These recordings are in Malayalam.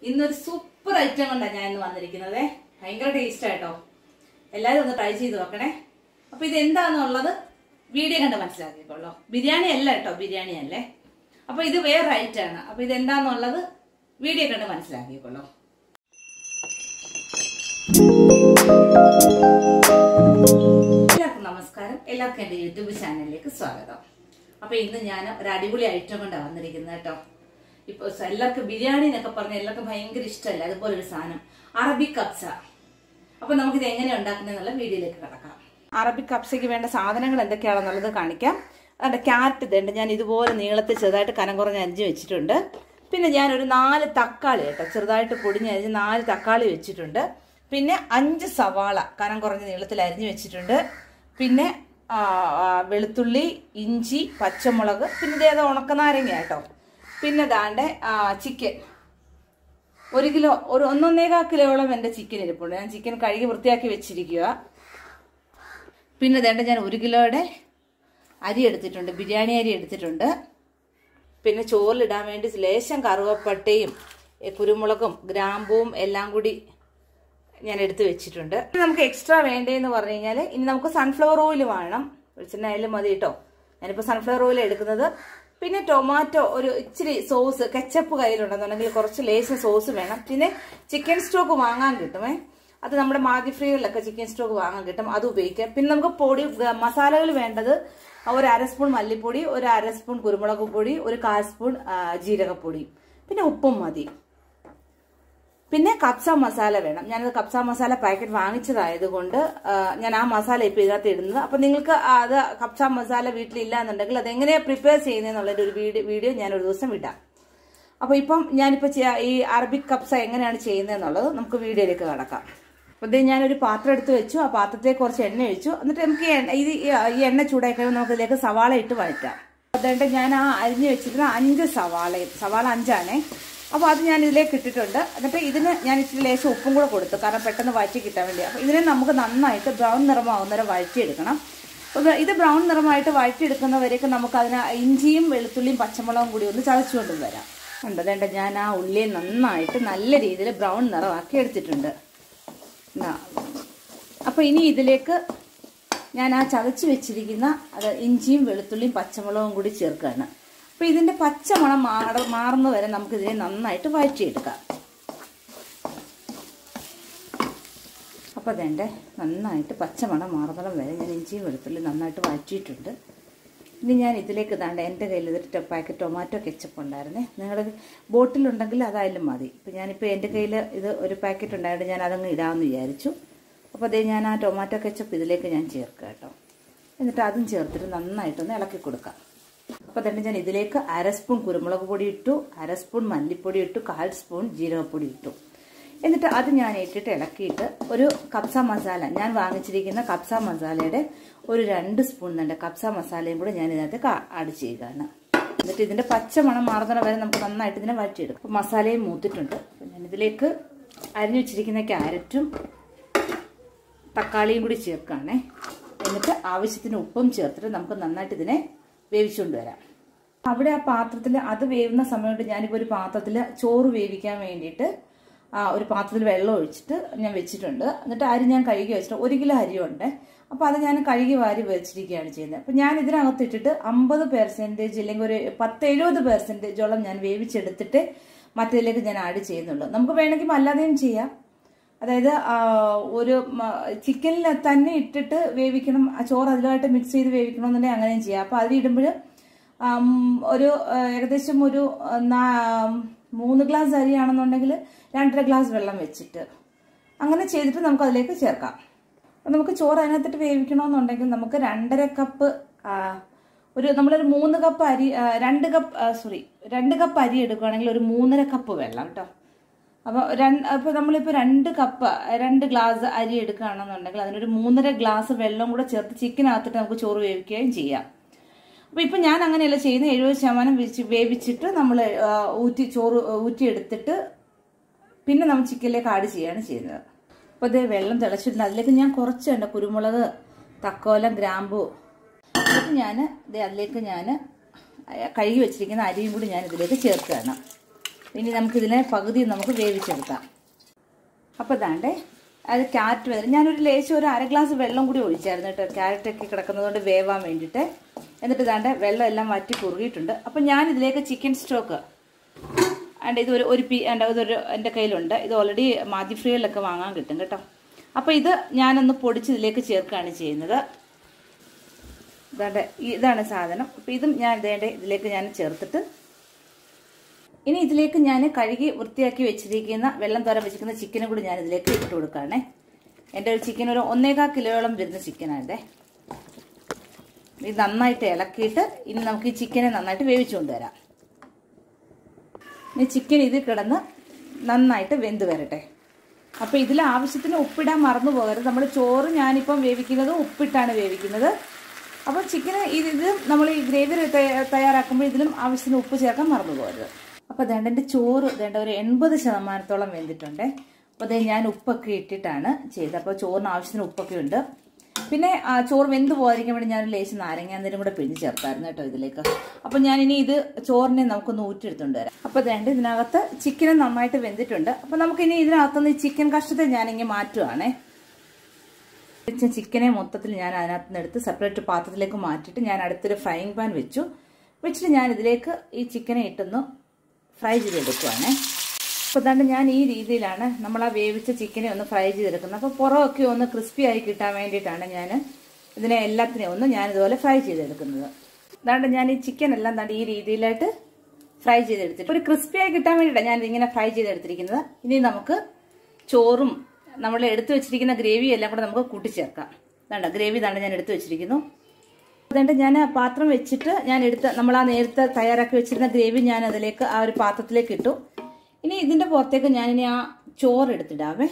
ഇന്നൊരു സൂപ്പർ ഐറ്റം കൊണ്ടാണ് ഞാൻ ഇന്ന് വന്നിരിക്കുന്നത് ഭയങ്കര ടേസ്റ്റ് ആയിട്ടോ എല്ലാവരും ഒന്ന് ട്രൈ ചെയ്ത് നോക്കണേ അപ്പൊ ഇത് എന്താണെന്നുള്ളത് വീഡിയോ കണ്ട് മനസ്സിലാക്കിക്കോളൂ ബിരിയാണി അല്ല കേട്ടോ ബിരിയാണി അല്ലേ അപ്പൊ ഇത് വേറെ ഐറ്റാണ് അപ്പൊ ഇത് എന്താണെന്നുള്ളത് വീഡിയോ കണ്ട് മനസ്സിലാക്കിക്കോളൂ എല്ലാവർക്കും നമസ്കാരം എല്ലാവർക്കും എൻ്റെ യൂട്യൂബ് ചാനലിലേക്ക് സ്വാഗതം അപ്പൊ ഇന്ന് ഞാൻ ഒരു അടിപൊളി ഐറ്റം കൊണ്ടാണ് വന്നിരിക്കുന്നത് കേട്ടോ ഇപ്പൊ സ- എല്ലാവർക്കും ബിരിയാണി എന്നൊക്കെ പറഞ്ഞ എല്ലാവർക്കും ഭയങ്കര ഇഷ്ടമല്ല അതുപോലെ ഒരു സാധനം അറബിക് കപ്സ അപ്പൊ നമുക്കിത് എങ്ങനെ ഉണ്ടാക്കുന്നതെന്നുള്ള വീഡിയോയിലേക്ക് കിടക്കാം അറബിക് കപ്സയ്ക്ക് വേണ്ട സാധനങ്ങൾ എന്തൊക്കെയാണെന്നുള്ളത് കാണിക്കാം അതുകൊണ്ട് ക്യാരറ്റ് ഇതുണ്ട് ഞാൻ ഇതുപോലെ നീളത്തിൽ ചെറുതായിട്ട് കനം കുറഞ്ഞ് അരിഞ്ഞ് വെച്ചിട്ടുണ്ട് പിന്നെ ഞാൻ ഒരു നാല് തക്കാളി കേട്ടോ ചെറുതായിട്ട് പൊടിഞ്ഞ് അരിഞ്ഞ് നാല് തക്കാളി വെച്ചിട്ടുണ്ട് പിന്നെ അഞ്ച് സവാള കനം കുറഞ്ഞ നീളത്തിൽ അരിഞ്ഞ് വെച്ചിട്ടുണ്ട് പിന്നെ ആ, ആ, വെളുത്തുള്ളി ഇഞ്ചി പച്ചമുളക് പിന്നെ ഇതേത് ഉണക്കനാരങ്ങ കേട്ടോ പിന്നെ ദാണ്ട് ചിക്കൻ ഒരു കിലോ ഒരു ഒന്നൊന്നേകാൽ കിലോയോളം എൻ്റെ ചിക്കൻ ഇരിപ്പുണ്ട് ഞാൻ ചിക്കൻ കഴുകി വൃത്തിയാക്കി വെച്ചിരിക്കുക പിന്നെ വേണ്ട ഞാൻ ഒരു കിലോയുടെ അരി എടുത്തിട്ടുണ്ട് ബിരിയാണി അരി എടുത്തിട്ടുണ്ട് പിന്നെ ചോറിലിടാൻ വേണ്ടി ലേശം കറുവപ്പട്ടയും ഏ, കുരുമുളകും ഗ്രാമ്പൂവും എല്ലാം കൂടി ഞാൻ എടുത്തു വെച്ചിട്ടുണ്ട് ഇനി നമുക്ക് എക്സ്ട്രാ വേണ്ടതെന്ന് പറഞ്ഞു കഴിഞ്ഞാൽ ഇനി നമുക്ക് സൺഫ്ലവർ ഓയിൽ വേണം വെളിച്ചെണ്ണ ആയാലും മതി കേട്ടോ ഞാനിപ്പോൾ സൺഫ്ലവർ ഓയിൽ എടുക്കുന്നത് പിന്നെ ടൊമാറ്റോ ഒരു ഇച്ചിരി സോസ് കെച്ചപ്പ് കയ്യിലുണ്ടെന്നുണ്ടെങ്കിൽ കുറച്ച് ലേശം സോസ് വേണം പിന്നെ ചിക്കൻ സ്റ്റോക്ക് വാങ്ങാൻ കിട്ടുമേ അത് നമ്മുടെ മാഗി ഫ്രീകളിലൊക്കെ ചിക്കൻ സ്റ്റോക്ക് വാങ്ങാൻ കിട്ടും അത് ഉപയോഗിക്കാം പിന്നെ നമുക്ക് പൊടി ഗ- മസാലകൾ വേണ്ടത് ഒരു അര സ്പൂൺ മല്ലിപ്പൊടി ഒരു അര സ്പൂൺ കുരുമുളക് പൊടി ഒരു കാൽ സ്പൂൺ ആ, ജീരകപ്പൊടി പിന്നെ ഉപ്പും മതി പിന്നെ കപ്സ മസാല വേണം ഞാനത് കപ്സ മസാല പാക്കറ്റ് വാങ്ങിച്ചതായതുകൊണ്ട് ആ, ഞാൻ ആ മസാല ഇപ്പൊ ഇതിനകത്ത് ഇടുന്നത് അപ്പൊ നിങ്ങൾക്ക് അത് കപ്സ മസാല വീട്ടിലില്ല എന്നുണ്ടെങ്കിൽ അത് എങ്ങനെയാ പ്രിപ്പയർ ചെയ്യുന്നതെന്നുള്ളൊരു ഒരു വീഡിയോ വീഡിയോ ഞാൻ ഒരു ദിവസം വിടാം അപ്പൊ ഇപ്പം ഞാനിപ്പോ ചെയ്യാ- ഈ അറബിക് കപ്സ എങ്ങനെയാണ് ചെയ്യുന്നതെന്നുള്ളത് നമുക്ക് വീഡിയോയിലേക്ക് കടക്കാം അപ്പൊ ഇത് ഞാനൊരു പാത്രം എടുത്ത് വെച്ചു ആ പാത്രത്തിലേക്ക് കുറച്ച് എണ്ണ ഒഴിച്ചു എന്നിട്ട് നമുക്ക് ഈ എണ്ണ ഇത് ഈ ഈ എണ്ണ ചൂടായി കഴിയുമ്പോൾ നമുക്ക് ഇതിലേക്ക് സവാള ഇട്ട് വഴറ്റാം അതുകൊണ്ട് ഞാൻ ആ അരിഞ്ഞു വെച്ചിരുന്ന അഞ്ച് സവാളയും സവാള അഞ്ചാണേ അപ്പോൾ അത് ഞാൻ ഇതിലേക്ക് ഇട്ടിട്ടുണ്ട് എന്നിട്ട് ഇതിന് ഞാൻ ഇച്ചിരി ലേശം ഉപ്പും കൂടെ കൊടുത്തു കാരണം പെട്ടെന്ന് വഴറ്റി കിട്ടാൻ വേണ്ടി അപ്പോൾ ഇതിനെ നമുക്ക് നന്നായിട്ട് ബ്രൗൺ നിറമാവുന്നവരെ വഴറ്റിയെടുക്കണം അപ്പോൾ ഇത് ബ്രൗൺ നിറമായിട്ട് വഴറ്റിയെടുക്കുന്നവരേക്ക് നമുക്ക് അതിന് ഇഞ്ചിയും വെളുത്തുള്ളിയും പച്ചമുളകും കൂടി ഒന്ന് ചതച്ചുകൊണ്ടും വരാം ഉണ്ട് അതേണ്ട ഞാൻ ആ ഉള്ളിയെ നന്നായിട്ട് നല്ല രീതിയിൽ ബ്രൗൺ നിറമാക്കി എടുത്തിട്ടുണ്ട് എന്നാ. അപ്പോൾ ഇനി ഇതിലേക്ക് ഞാൻ ആ ചതച്ച് വെച്ചിരിക്കുന്ന അത് ഇഞ്ചിയും വെളുത്തുള്ളിയും പച്ചമുളകും കൂടി ചേർക്കുകയാണ് അപ്പോൾ ഇതിൻ്റെ പച്ചമണം മാറ മാറുന്ന വരെ നമുക്കിതിനെ നന്നായിട്ട് വഴറ്റിയെടുക്കാം അപ്പോൾ അതേണ്ട നന്നായിട്ട് പച്ചമണം മാറുന്നിടം വരെ ഞാൻ ഇഞ്ചിയും വെളുത്തുള്ളി നന്നായിട്ട് വഴറ്റിയിട്ടുണ്ട് ഇനി ഞാൻ ഇതിലേക്ക് ഇതാണ്ട് എൻ്റെ കയ്യിൽ ഇതൊരു പാക്കറ്റ് ടൊമാറ്റോ കെച്ചപ്പ് ഉണ്ടായിരുന്നേ നിങ്ങളുടെ ബോട്ടിലുണ്ടെങ്കിൽ അതായാലും മതി ഇപ്പം ഞാനിപ്പോൾ എൻ്റെ കയ്യിൽ ഇത് ഒരു പാക്കറ്റ് ഉണ്ടായിട്ട് ഞാൻ അതങ്ങ് ഇടാമെന്ന് വിചാരിച്ചു അപ്പോൾ അതേ ഞാൻ ആ ടൊമാറ്റോ കെച്ചപ്പ് ഇതിലേക്ക് ഞാൻ ചേർക്കുക കേട്ടോ എന്നിട്ട് അതും ചേർത്തിട്ട് നന്നായിട്ടൊന്ന് ഇളക്കി കൊടുക്കാം അപ്പോൾ തന്നെ ഞാൻ ഇതിലേക്ക് അര സ്പൂൺ കുരുമുളക് പൊടി ഇട്ടു അര സ്പൂൺ മല്ലിപ്പൊടി ഇട്ടു കാൽ സ്പൂൺ ജീരകപ്പൊടി ഇട്ടു എന്നിട്ട് അത് ഞാൻ ഇട്ടിട്ട് ഇളക്കിയിട്ട് ഒരു കപ്സ മസാല ഞാൻ വാങ്ങിച്ചിരിക്കുന്ന കപ്സ മസാലയുടെ ഒരു രണ്ട് സ്പൂൺ തന്നെ കപ്സ മസാലയും കൂടെ ഞാൻ ഇതിനകത്ത് ആഡ് ചെയ്യുകയാണ് എന്നിട്ട് ഇതിന്റെ പച്ച മണം മാറുന്ന വരെ നമുക്ക് നന്നായിട്ട് ഇതിനെ വഴറ്റിയെടുക്കും അപ്പോൾ മസാലയും മൂത്തിട്ടുണ്ട് അപ്പോൾ ഞാൻ ഇതിലേക്ക് അരിഞ്ഞു വെച്ചിരിക്കുന്ന ക്യാരറ്റും തക്കാളിയും കൂടി ചേർക്കുകയാണേ എന്നിട്ട് ആവശ്യത്തിന് ഉപ്പും ചേർത്തിട്ട് നമുക്ക് നന്നായിട്ട് ഇതിനെ വേവിച്ചുകൊണ്ട് വരാം അവിടെ ആ പാത്രത്തിൽ അത് വേവുന്ന സമയത്ത് ഞാനിപ്പോൾ ഒരു പാത്രത്തിൽ ചോറ് വേവിക്കാൻ വേണ്ടിയിട്ട് ആ ഒരു പാത്രത്തിൽ വെള്ളം ഒഴിച്ചിട്ട് ഞാൻ വെച്ചിട്ടുണ്ട് എന്നിട്ട് അരി ഞാൻ കഴുകി വെച്ചിട്ട് ഒരു കിലോ അരിയുണ്ട് അപ്പോൾ അത് ഞാൻ കഴുകി വാരി വെച്ചിരിക്കുകയാണ് ചെയ്യുന്നത് അപ്പോൾ ഞാൻ ഇതിനകത്ത് ഇട്ടിട്ട് അമ്പത് പെർസെൻറ്റേജ് അല്ലെങ്കിൽ ഒരു പത്ത് എഴുപത് പെർസെൻറ്റേജോളം ഞാൻ വേവിച്ചെടുത്തിട്ട് മറ്റേതിലേക്ക് ഞാൻ ആഡ് ചെയ്യുന്നുള്ളൂ നമുക്ക് വേണമെങ്കിൽ അല്ലാതെയും ചെയ്യാം അതായത് ആ, ഒരു ചിക്കനിൽ തന്നെ ഇട്ടിട്ട് വേവിക്കണം ആ ചോറ് അതിലുമായിട്ട് മിക്സ് ചെയ്ത് വേവിക്കണമെന്നുണ്ടെങ്കിൽ അങ്ങനെയും ചെയ്യാം അപ്പോൾ അതിലിടുമ്പോൾ ഒരു ആ, ഏകദേശം ഒരു ആ, നാ- മൂന്ന് ഗ്ലാസ് അരിയാണെന്നുണ്ടെങ്കിൽ രണ്ടര ഗ്ലാസ് വെള്ളം വെച്ചിട്ട് അങ്ങനെ ചെയ്തിട്ട് നമുക്ക് അതിലേക്ക് ചേർക്കാം അപ്പോൾ നമുക്ക് ചോറ് അതിനകത്തിട്ട് വേവിക്കണമെന്നുണ്ടെങ്കിൽ നമുക്ക് രണ്ടര കപ്പ് ആ, ഒരു നമ്മളൊരു മൂന്ന് കപ്പ് അരി ആ, രണ്ട് കപ്പ് സോറി രണ്ട് കപ്പ് അരി എടുക്കുകയാണെങ്കിൽ ഒരു മൂന്നര കപ്പ് വെള്ളം കേട്ടോ അപ്പോൾ രണ്ട് അപ്പോൾ നമ്മളിപ്പോൾ രണ്ട് കപ്പ് രണ്ട് ഗ്ലാസ് അരി എടുക്കുകയാണെന്നുണ്ടെങ്കിൽ അതിനൊരു മൂന്നര ഗ്ലാസ് വെള്ളം കൂടെ ചേർത്ത് ചിക്കനകത്തിട്ട് നമുക്ക് ചോറ് വേവിക്കുകയും ചെയ്യാം അപ്പോൾ ഇപ്പം ഞാൻ അങ്ങനെയല്ല ചെയ്യുന്നത് എഴുപത് ശതമാനം വെച്ച് വേവിച്ചിട്ട് നമ്മൾ ഊറ്റി ചോറ് ഊറ്റിയെടുത്തിട്ട് പിന്നെ നമ്മൾ ചിക്കനിലേക്ക് ആഡ് ചെയ്യുകയാണ് ചെയ്യുന്നത് അപ്പോൾ ഇത് വെള്ളം തിളച്ചിട്ടുണ്ട് അതിലേക്ക് ഞാൻ കുറച്ച് ഉണ്ട് കുരുമുളക് തക്കോലം ഗ്രാമ്പു എന്നിട്ട് ഞാൻ ഇത് അതിലേക്ക് ഞാൻ കഴുകി വെച്ചിരിക്കുന്ന അരിയും കൂടി ഞാൻ ഇതിലേക്ക് ചേർക്കുകയാണ് ഇനി നമുക്കിതിനെ പകുതി നമുക്ക് വേവിച്ചെടുക്കാം അപ്പോൾ ഇതാണ്ടേ അത് ക്യാരറ്റ് വരും ഞാനൊരു ലേശം ഒരു അര ഗ്ലാസ് വെള്ളം കൂടി ഒഴിച്ചായിരുന്നു കേട്ടോ ക്യാരറ്റൊക്കെ കിടക്കുന്നതുകൊണ്ട് വേവാൻ വേണ്ടിയിട്ട് എന്നിട്ട് ഇതാണ്ട് വെള്ളം എല്ലാം വറ്റി കുറുകിയിട്ടുണ്ട് അപ്പം ഞാൻ ഇതിലേക്ക് ചിക്കൻ സ്റ്റോക്ക് ആണ്ട് ഇത് ഒരു ഒരു പീ ആണ്ട് ഇതൊരു എൻ്റെ കയ്യിലുണ്ട് ഇത് ഓൾറെഡി മാജി ഫ്രീയിലൊക്കെ വാങ്ങാൻ കിട്ടും കേട്ടോ അപ്പോൾ ഇത് ഞാനൊന്ന് പൊടിച്ച് ഇതിലേക്ക് ചേർക്കുകയാണ് ചെയ്യുന്നത് ഇതാണ്ട് ഇതാണ് സാധനം അപ്പോൾ ഇതും ഞാൻ ഇതേണ്ട ഇതിലേക്ക് ഞാൻ ചേർത്തിട്ട് ഇനി ഇതിലേക്ക് ഞാൻ കഴുകി വൃത്തിയാക്കി വെച്ചിരിക്കുന്ന വെള്ളം തോര വെച്ചിരിക്കുന്ന ചിക്കനും കൂടി ഞാൻ ഇതിലേക്ക് ഇട്ട് കൊടുക്കുകയാണേ എൻ്റെ ഒരു ചിക്കൻ ഒരു ഒന്നേകാൽ കിലോയോളം വരുന്ന ചിക്കനാണിതേ ഇത് നന്നായിട്ട് ഇളക്കിയിട്ട് ഇനി നമുക്ക് ഈ ചിക്കനെ നന്നായിട്ട് വേവിച്ചു കൊണ്ടുവരാം ഇനി ചിക്കൻ ഇതിൽ കിടന്ന് നന്നായിട്ട് വെന്ത് വരട്ടെ അപ്പോൾ ഇതിൽ ആവശ്യത്തിന് ഉപ്പിടാൻ മറന്നു പോകരുത് നമ്മൾ ചോറ് ഞാനിപ്പം വേവിക്കുന്നത് ഉപ്പിട്ടാണ് വേവിക്കുന്നത് അപ്പോൾ ചിക്കന് ഇത് ഇത് നമ്മൾ ഈ ഗ്രേവി തയ്യാറാക്കുമ്പോൾ ഇതിലും ആവശ്യത്തിന് ഉപ്പ് ചേർക്കാൻ മറന്നു പോകരുത് അപ്പോൾ അതേണ്ട എൻ്റെ ചോറ് വേണ്ട ഒരു എൺപത് ശതമാനത്തോളം വെന്തിട്ടുണ്ട് അപ്പോൾ അതേ ഞാൻ ഉപ്പൊക്കെ ഇട്ടിട്ടാണ് ചെയ്തത് അപ്പോൾ ചോറിന് ആവശ്യത്തിന് ഉപ്പൊക്കെ ഉണ്ട് പിന്നെ ആ ചോറ് വെന്ത് പോകാതിരിക്കാൻ വേണ്ടി ഞാൻ ലേശം നാരങ്ങ എന്തെങ്കിലും കൂടെ പിഴിഞ്ഞ് ചേർത്തായിരുന്നു കേട്ടോ ഇതിലേക്ക് അപ്പോൾ ഞാനിനി ഇത് ചോറിനെ നമുക്കൊന്ന് ഊറ്റിയെടുത്തുകൊണ്ട് വരാം അപ്പോൾ അതേണ്ട ഇതിനകത്ത് ചിക്കന് നന്നായിട്ട് വെന്തിട്ടുണ്ട് അപ്പോൾ നമുക്കിനി ഇതിനകത്തുനിന്ന് ഈ ചിക്കൻ കഷ്ണത്തെ ഞാനിങ്ങനെ മാറ്റുവാണേ വെച്ച ചിക്കനെ മൊത്തത്തിൽ ഞാൻ അതിനകത്ത് നിന്ന് എടുത്ത് സെപ്പറേറ്റ് പാത്രത്തിലേക്ക് മാറ്റിയിട്ട് ഞാൻ അടുത്തൊരു ഫ്രൈങ് പാൻ വെച്ചു വെച്ചിട്ട് ഞാൻ ഇതിലേക്ക് ഈ ചിക്കനെ ഇട്ടൊന്ന് ഫ്രൈ ചെയ്തെടുക്കുവാണേ അപ്പോൾ അതുകൊണ്ട് ഞാൻ ഈ രീതിയിലാണ് നമ്മൾ ആ വേവിച്ച ചിക്കനെ ഒന്ന് ഫ്രൈ ചെയ്തെടുക്കുന്നത് അപ്പോൾ പുറമൊക്കെ ഒന്ന് ക്രിസ്പി ആയി കിട്ടാൻ വേണ്ടിയിട്ടാണ് ഞാൻ ഇതിനെ എല്ലാത്തിനെയും ഒന്ന് ഞാൻ ഇതുപോലെ ഫ്രൈ ചെയ്തെടുക്കുന്നത് അതുകൊണ്ട് ഞാൻ ഈ ചിക്കൻ എല്ലാം താണ്ട് ഈ രീതിയിലായിട്ട് ഫ്രൈ ചെയ്തെടുത്തിട്ട് ഒരു ക്രിസ്പി ആയി കിട്ടാൻ വേണ്ടിയിട്ടാണ് ഞാൻ ഇതിങ്ങനെ ഫ്രൈ ചെയ്തെടുത്തിരിക്കുന്നത് ഇനി നമുക്ക് ചോറും നമ്മൾ എടുത്തു വെച്ചിരിക്കുന്ന ഗ്രേവി എല്ലാം കൂടെ നമുക്ക് കൂട്ടിച്ചേർക്കാം ഇതാണ്ട് ഗ്രേവി ഇതാണ്ട് ഞാൻ എടുത്തു വെച്ചിരിക്കുന്നു അതുകൊണ്ട് ഞാൻ പാത്രം വെച്ചിട്ട് ഞാൻ എടുത്ത് നമ്മൾ ആ നേരത്തെ തയ്യാറാക്കി വെച്ചിരുന്ന ഗ്രേവി ഞാൻ അതിലേക്ക് ആ ഒരു പാത്രത്തിലേക്ക് ഇട്ടു ഇനി ഇതിൻ്റെ പുറത്തേക്ക് ഞാനിനി ആ ചോറ് എടുത്തിടാവേ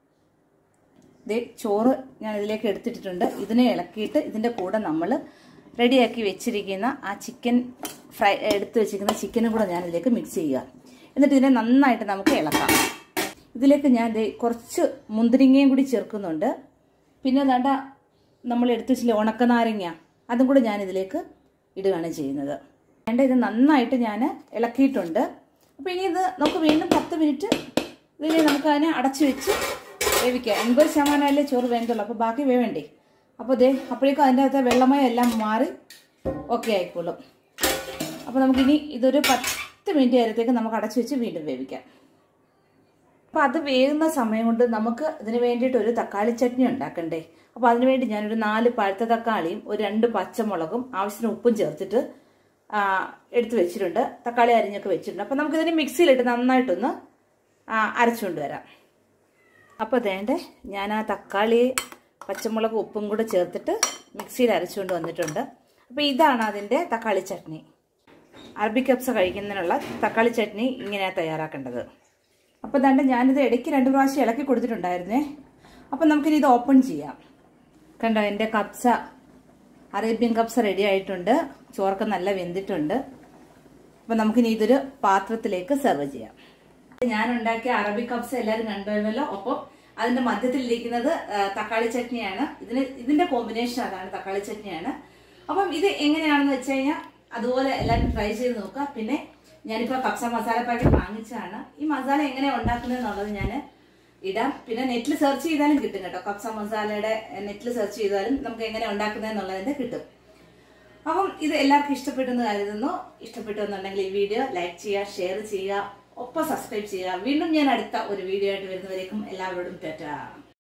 ഇതേ ചോറ് ഞാൻ ഇതിലേക്ക് എടുത്തിട്ടിട്ടുണ്ട് ഇതിനെ ഇളക്കിയിട്ട് ഇതിൻ്റെ കൂടെ നമ്മൾ റെഡിയാക്കി വെച്ചിരിക്കുന്ന ആ ചിക്കൻ ഫ്രൈ എടുത്ത് വെച്ചിരിക്കുന്ന ചിക്കനും കൂടെ ഞാൻ ഇതിലേക്ക് മിക്സ് ചെയ്യുക എന്നിട്ട് ഇതിനെ നന്നായിട്ട് നമുക്ക് ഇളക്കാം ഇതിലേക്ക് ഞാൻ ദേ കുറച്ച് മുന്തിരിങ്ങയും കൂടി ചേർക്കുന്നുണ്ട് പിന്നെ വേണ്ട നമ്മൾ എടുത്തു വെച്ചില്ലേ ഉണക്കനാരങ്ങ അതും കൂടെ ഞാൻ ഇതിലേക്ക് ഇടുകയാണ് ചെയ്യുന്നത് വേണ്ട ഇത് നന്നായിട്ട് ഞാൻ ഇളക്കിയിട്ടുണ്ട് അപ്പോൾ ഇനി ഇത് നമുക്ക് വീണ്ടും പത്ത് മിനിറ്റ് ഇതിൽ നമുക്ക് അതിനെ അടച്ചു വെച്ച് വേവിക്കാം എൺപത് ശതമാനമല്ലേ ചോറ് വേണ്ടുള്ളൂ അപ്പോൾ ബാക്കി വേവണ്ടേ അപ്പോൾ ദേ അപ്പോഴേക്കും അതിൻ്റെ അകത്തെ വെള്ളമയം എല്ലാം മാറി ഓക്കെ ആയിക്കോളും അപ്പോൾ നമുക്കിനി ഇതൊരു പത്ത് മിനിറ്റ് നേരത്തേക്ക് നമുക്ക് അടച്ചു വെച്ച് വീണ്ടും വേവിക്കാം അപ്പോൾ അത് വേകുന്ന സമയം കൊണ്ട് നമുക്ക് ഇതിന് വേണ്ടിയിട്ട് ഒരു തക്കാളി ചട്നി ഉണ്ടാക്കണ്ടേ അപ്പോൾ അതിന് വേണ്ടി ഞാനൊരു നാല് പഴുത്ത തക്കാളിയും ഒരു രണ്ട് പച്ചമുളകും ആവശ്യത്തിന് ഉപ്പും ചേർത്തിട്ട് എടുത്ത് വെച്ചിട്ടുണ്ട് തക്കാളി അരിഞ്ഞൊക്കെ വെച്ചിട്ടുണ്ട് അപ്പോൾ നമുക്കിതിനെ മിക്സിയിലിട്ട് നന്നായിട്ടൊന്ന് അരച്ചുകൊണ്ട് വരാം അപ്പോൾ വേണ്ടേ ഞാൻ ആ തക്കാളി പച്ചമുളക് ഉപ്പും കൂടെ ചേർത്തിട്ട് മിക്സിയിൽ അരച്ചുകൊണ്ട് വന്നിട്ടുണ്ട് അപ്പോൾ ഇതാണ് അതിൻ്റെ തക്കാളി ചട്നി അറബി കപ്സ കഴിക്കുന്നതിനുള്ള തക്കാളി ചട്നി ഇങ്ങനെയാണ് തയ്യാറാക്കേണ്ടത് അപ്പോൾ ദണ്ട് ഞാനിത് ഇടയ്ക്ക് രണ്ട് പ്രാവശ്യം ഇളക്കി കൊടുത്തിട്ടുണ്ടായിരുന്നേ അപ്പോൾ നമുക്കിനി ഇത് ഓപ്പൺ ചെയ്യാം കണ്ടോ എൻ്റെ കപ്സ അറേബ്യൻ കപ്സ റെഡി ആയിട്ടുണ്ട് ചോറൊക്കെ നല്ല വെന്തിട്ടുണ്ട് അപ്പോൾ നമുക്കിനി ഇതൊരു പാത്രത്തിലേക്ക് സെർവ് ചെയ്യാം ഞാൻ ഉണ്ടാക്കിയ അറബി കപ്സ എല്ലാവരും കണ്ടുവല്ലോ ഒപ്പം അതിന്റെ മധ്യത്തിലിരിക്കുന്നത് തക്കാളി ചട്നിയാണ് ഇതിന് ഇതിന്റെ കോമ്പിനേഷൻ അതാണ് തക്കാളി ചട്നിയാണ് അപ്പം ഇത് എങ്ങനെയാണെന്ന് വെച്ച് കഴിഞ്ഞാൽ അതുപോലെ എല്ലാവരും ട്രൈ ചെയ്ത് നോക്കുക പിന്നെ ഞാനിപ്പോൾ കപ്സ മസാല പാക്കറ്റ് വാങ്ങിച്ചതാണ് ഈ മസാല എങ്ങനെ ഉണ്ടാക്കുന്നത് എന്നുള്ളത് ഞാൻ ഇടാം പിന്നെ നെറ്റിൽ സെർച്ച് ചെയ്താലും കിട്ടും കേട്ടോ കപ്സ മസാലയുടെ നെറ്റിൽ സെർച്ച് ചെയ്താലും നമുക്ക് എങ്ങനെ ഉണ്ടാക്കുന്നത് എന്നുള്ളതിന്റെ കിട്ടും അപ്പം ഇത് എല്ലാവർക്കും ഇഷ്ടപ്പെട്ടെന്ന് കരുതുന്നു ഇഷ്ടപ്പെട്ടു എന്നുണ്ടെങ്കിൽ ഈ വീഡിയോ ലൈക്ക് ചെയ്യുക ഷെയർ ചെയ്യുക ഒപ്പം സബ്സ്ക്രൈബ് ചെയ്യുക വീണ്ടും ഞാൻ അടുത്ത ഒരു വീഡിയോ ആയിട്ട് വരുന്നവരേക്കും എല്ലാവരോടും ടാറ്റാ